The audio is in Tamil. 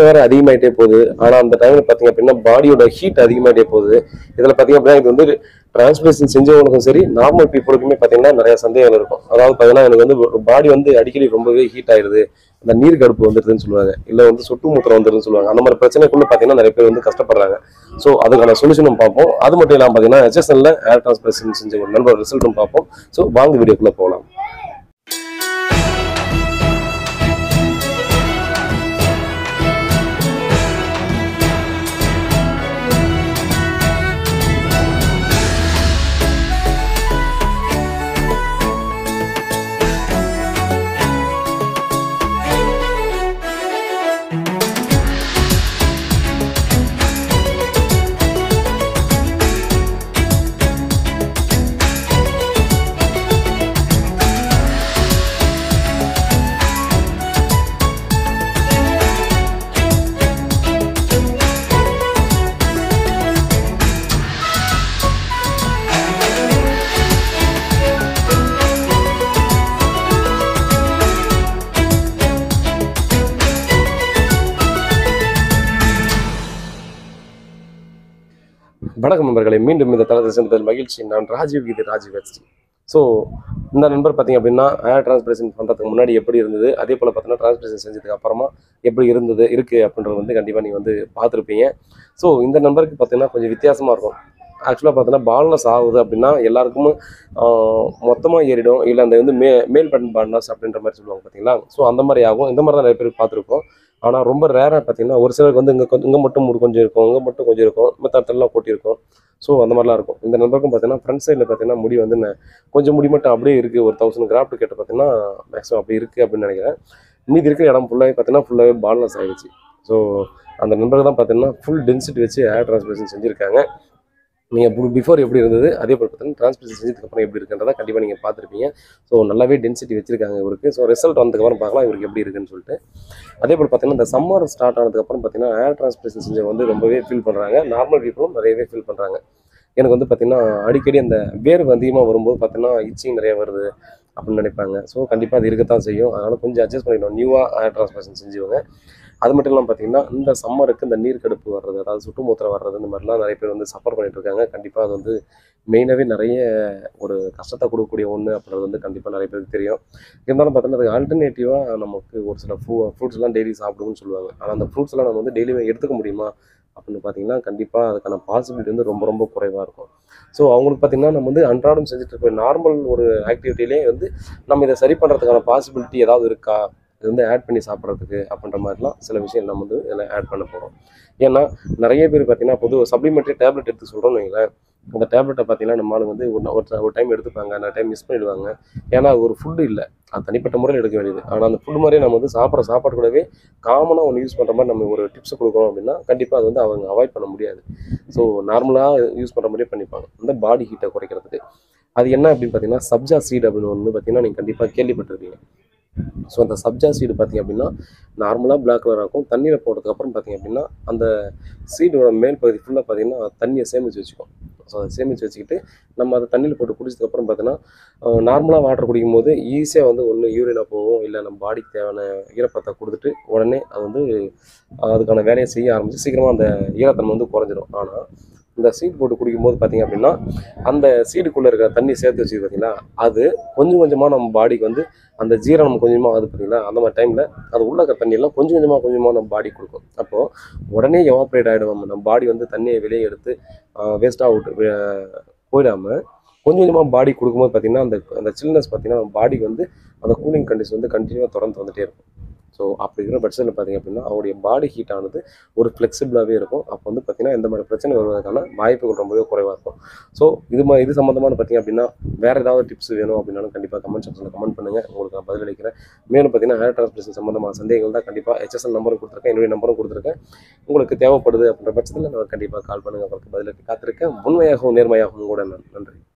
பிரச்சனை வேற அதிகமாயிட்டே போகுது ஆனா அந்த டைம்ல பாத்தீங்க அப்படின்னா பாடியோட ஹீட் அதிகமாயிட்டே போகுது இதுல பாத்தீங்க அப்படின்னா இது வந்து டிரான்ஸ்பிளேஷன் செஞ்சவங்களுக்கும் சரி நார்மல் பீப்புளுக்குமே பாத்தீங்கன்னா நிறைய சந்தேகங்கள் இருக்கும் அதாவது பாத்தீங்கன்னா எனக்கு வந்து பாடி வந்து அடிக்கடி ரொம்பவே ஹீட் ஆயிருது அந்த நீர் கடுப்பு வந்துருதுன்னு சொல்லுவாங்க இல்ல வந்து சொட்டு மூத்திரம் வந்துருதுன்னு சொல்லுவாங்க அந்த மாதிரி பிரச்சனைக்குள்ள பாத்தீங்கன்னா நிறைய பேர் வந்து கஷ்டப்படுறாங்க ஸோ அதுக்கான சொல்யூஷனும் பார்ப்போம் அது மட்டும் இல்லாமல் பார்த்தீங்கன்னா ஹெச்எஸ்எல்ல ஏர் டிரான்ஸ்பிளேஷன் செஞ்ச ஒரு நண்பர் ரிசல்ட்டும் பார்ப்போம் ஸோ வாங்க வீடியோக்குள்ள போகலாம் வணக்கம் நண்பர்களை மீண்டும் இந்த தளத்தை சேர்ந்ததில் மகிழ்ச்சி நான் ராஜீவ் இது ராஜீவ் ஹெச்டி ஸோ இந்த நண்பர் பார்த்தீங்க அப்படின்னா ஏர் டிரான்ஸ்பிளேஷன் பண்ணுறதுக்கு முன்னாடி எப்படி இருந்தது அதே போல் பார்த்தீங்கன்னா டிரான்ஸ்பிளேஷன் செஞ்சதுக்கு அப்புறமா எப்படி இருந்தது இருக்குது அப்படின்றது வந்து கண்டிப்பாக நீங்கள் வந்து பார்த்துருப்பீங்க ஸோ இந்த நம்பருக்கு பார்த்தீங்கன்னா கொஞ்சம் வித்தியாசமாக இருக்கும் ஆக்சுவலாக பார்த்தீங்கன்னா பால்னஸ் ஆகுது அப்படின்னா எல்லாருக்கும் மொத்தமாக ஏறிடும் இல்லை அந்த வந்து மே மேல் பட்டன் பால்னஸ் அப்படின்ற மாதிரி சொல்லுவாங்க பார்த்தீங்களா ஸோ அந்த மாதிரி ஆகும் இந்த மாதிரி தான் நிறைய பேர் பார்த்துருக்கோம் ஆனால் ரொம்ப ரேராக பார்த்தீங்கன்னா ஒரு சிலருக்கு வந்து இங்கே கொஞ்சம் இங்கே மட்டும் முடி கொஞ்சம் இருக்கும் இங்கே மட்டும் கொஞ்சம் இருக்கும் மற்ற இடத்துலலாம் கொட்டியிருக்கும் ஸோ அந்த மாதிரிலாம் இருக்கும் இந்த நம்பருக்கும் பார்த்தீங்கன்னா ஃப்ரண்ட் சைடில் பார்த்தீங்கன்னா முடி வந்து ந- கொஞ்சம் முடி மட்டும் அப்படியே இருக்குது ஒரு தௌசண்ட் கிராஃப்ட் கேட்ட பார்த்தீங்கன்னா மேக்ஸிமம் அப்படி இருக்குது அப்படின்னு நினைக்கிறேன் மீதி இருக்கிற இடம் ஃபுல்லாகவே பார்த்தீங்கன்னா ஃபுல்லாகவே பால்னஸ் ஆகிடுச்சு ஸோ அந்த நம்பருக்கு தான் பார்த்தீங்கன்னா ஃபுல் டென்சிட்டி வச்சு ஏர் டிரான்ஸ்பிளேஷன் செஞ்சுருக்காங்க நீங்கள் பிஃபோர் எப்படி இருந்தது அதே போல் பார்த்தீங்கன்னா டிரான்ஸ்பிளேஷன் செஞ்சதுக்கு அப்புறம் எப்படி இருக்குன்றதை கண்டிப்பாக நீங்கள் பார்த்துருப்பீங்க ஸோ நல்லாவே டென்சிட்டி வச்சிருக்காங்க இவருக்கு ஸோ ரிசல்ட் வந்ததுக்கப்புறம் பார்க்கலாம் இவருக்கு எப்படி இருக்குன்னு சொல்லிட்டு அதே போல் பார்த்தீங்கன்னா இந்த சம்மர் ஸ்டார்ட் ஆனதுக்கப்புறம் பார்த்தீங்கன்னா ஏர் டிரான்ஸ்பிளேஷன் செஞ்சவங்க வந்து ரொம்பவே ஃபீல் பண்ணுறாங்க நார்மல் பீப்புளும் நிறையவே ஃபீல் பண்ணுறாங்க எனக்கு வந்து பார்த்தீங்கன்னா அடிக்கடி அந்த வேர்வு அதிகமாக வரும்போது பார்த்தீங்கன்னா இச்சிங் நிறைய வருது அப்படின்னு நினைப்பாங்க ஸோ கண்டிப்பாக அது இருக்கத்தான் செய்யும் அதனால் கொஞ்சம் அட்ஜஸ்ட் பண்ணிடணும் நியூவாக ஏர் டிரான்ஸ்பிளேஷன் செஞ்சவங்க அது மட்டும் இல்லாமல் பார்த்தீங்கன்னா இந்த சம்மருக்கு இந்த நீர் கடுப்பு வர்றது அதாவது சுற்றுமூத்திரம் வர்றது இந்த மாதிரிலாம் நிறைய பேர் வந்து சஃபர் பண்ணிட்டு இருக்காங்க கண்டிப்பாக அது வந்து மெயினாகவே நிறைய ஒரு கஷ்டத்தை கொடுக்கக்கூடிய ஒன்று அப்படின்றது வந்து கண்டிப்பாக நிறைய பேருக்கு தெரியும் இருந்தாலும் பார்த்தீங்கன்னா அதுக்கு ஆல்டர்னேட்டிவாக நமக்கு ஒரு சில ஃப்ரூ ஃப்ரூட்ஸ்லாம் டெய்லி சாப்பிடுவோம்னு சொல்லுவாங்க ஆனால் அந்த ஃப்ரூட்ஸ்லாம் நம்ம வந்து டெய்லியுமே எடுத்துக்க முடியுமா அப்படின்னு பார்த்தீங்கன்னா கண்டிப்பாக அதுக்கான பாசிபிலிட்டி வந்து ரொம்ப ரொம்ப குறைவாக இருக்கும் ஸோ அவங்களுக்கு பார்த்தீங்கன்னா நம்ம வந்து அன்றாடம் செஞ்சுட்டு இருக்க நார்மல் ஒரு ஆக்டிவிட்டிலே வந்து நம்ம இதை சரி பண்ணுறதுக்கான பாசிபிலிட்டி ஏதாவது இருக்கா இது வந்து ஆட் பண்ணி சாப்பிட்றதுக்கு அப்படின்ற மாதிரிலாம் சில விஷயம் நம்ம வந்து இதில் ஆட் பண்ண போகிறோம் ஏன்னா நிறைய பேர் பார்த்தீங்கன்னா பொது சப்ளிமெண்ட்ரி டேப்லெட் எடுத்து சொல்கிறோம்னு வைங்களேன் அந்த டேப்லெட்டை பார்த்தீங்கன்னா நம்ம ஆளுங்க வந்து ஒரு நா- ஒரு ட- ஒரு டைம் எடுத்துப்பாங்க அந்த டைம் மிஸ் பண்ணிடுவாங்க ஏன்னா அது ஒரு ஃபுட்டு இல்லை அது தனிப்பட்ட முறையில் எடுக்க வேண்டியது ஆனால் அந்த ஃபுட் மாதிரியே நம்ம வந்து சாப்பிட்ற சாப்பாடு கூடவே காமனாக ஒன்று யூஸ் பண்ணுற மாதிரி நம்ம ஒரு டிப்ஸ் கொடுக்குறோம் அப்படின்னா கண்டிப்பாக அது வந்து அவங்க அவாய்ட் பண்ண முடியாது ஸோ நார்மலாக யூஸ் பண்ணுற மாதிரியே பண்ணிப்பாங்க அந்த பாடி ஹீட்டை குறைக்கிறதுக்கு அது என்ன அப்படின்னு பார்த்தீங்கன்னா சப்ஜா சீட் அப்படின்னு ஒன்று பார்த்தீங்கன்னா நீங்கள் கண்டிப்பாக கேள்விப்பட்டிருப்பீங்க ஸோ அந்த சப்ஜா சீடு பார்த்தீங்க அப்படின்னா நார்மலாக பிளாக் கலராக இருக்கும் தண்ணியில் போட்டதுக்கு அப்புறம் பார்த்தீங்க அப்படின்னா அந்த சீடோட மேல் பகுதி ஃபுல்லாக பார்த்தீங்கன்னா தண்ணியை சேமித்து வச்சுக்கும் ஸோ அதை சேமித்து வச்சுக்கிட்டு நம்ம அதை தண்ணியில் போட்டு குடிச்சதுக்கப்புறம் பார்த்தீங்கன்னா நார்மலாக வாட்டர் குடிக்கும் போது ஈஸியாக வந்து ஒன்று யூரினாக போகும் இல்லை நம்ம பாடிக்கு தேவையான ஈரப்பதத்தை கொடுத்துட்டு உடனே அது வந்து அஹ், அதுக்கான வேலையை செய்ய ஆரம்பிச்சு சீக்கிரமாக அந்த ஈரத்தன்மை வந்து குறைஞ்சிரும் ஆனால் இந்த சீட் போட்டு குடிக்கும்போது பார்த்தீங்க அப்படின்னா அந்த சீடுக்குள்ளே இருக்கிற தண்ணி சேர்த்து வச்சு பார்த்தீங்களா அது கொஞ்சம் கொஞ்சமாக நம்ம பாடிக்கு வந்து அந்த ஜீரணம் கொஞ்சமாக ஆகுது பார்த்தீங்களா அந்த மாதிரி டைமில் அது உள்ள இருக்கிற தண்ணியெல்லாம் கொஞ்சம் கொஞ்சமாக கொஞ்சமாக நம்ம பாடி கொடுக்கும் அப்போது உடனே எவாப்ரேட் ஆகிடும் நம்ம பாடி வந்து தண்ணியை வெளியே எடுத்து வேஸ்ட்டாக விட்டு வே- போயிடாம கொஞ்சம் கொஞ்சமாக பாடி கொடுக்கும்போது பார்த்தீங்கன்னா அந்த அந்த சில்னஸ் பார்த்தீங்கன்னா நம்ம பாடிக்கு வந்து அந்த கூலிங் கண்டிஷன் வந்து கண்டினியூவாக தொடர்ந்து வந்துட்டே இருக்கும் ஸோ அப்படி இருக்கிற பட்சத்தில் பார்த்தீங்க அப்படின்னா அவருடைய பாடி ஹீட் ஆனது ஒரு ஃப்ளெக்சிபிளாகவே இருக்கும் அப்போ வந்து பார்த்தீங்கன்னா எந்த மாதிரி பிரச்சனை வருவதற்கான வாய்ப்புகள் ரொம்பவே குறைவாக இருக்கும் ஸோ இது மாதிரி இது சம்மந்தமான பார்த்தீங்க அப்படின்னா வேறு ஏதாவது டிப்ஸ் வேணும் அப்படின்னாலும் கண்டிப்பாக கமெண்ட் செக்ஷனில் கமெண்ட் பண்ணுங்கள் உங்களுக்கு நான் பதிலளிக்கிறேன் மேலும் பார்த்தீங்கன்னா ஹேர் டிரான்ஸ்பிளேஷன் சம்மந்தமான சந்தேகங்கள் தான் கண்டிப்பாக ஹெச்எஸ்எல் நம்பரும் கொடுத்துருக்கேன் என்னுடைய நம்பரும் கொடுத்துருக்கேன் உங்களுக்கு தேவைப்படுது அப்படின்ற பட்சத்தில் நான் கண்டிப்பாக கால் பண்ணுங்கள் உங்களுக்கு பதிலுக்கு காத்திருக்கேன் உண்மையாகவும் நேர்மையாகவும் கூட நான் நன்றி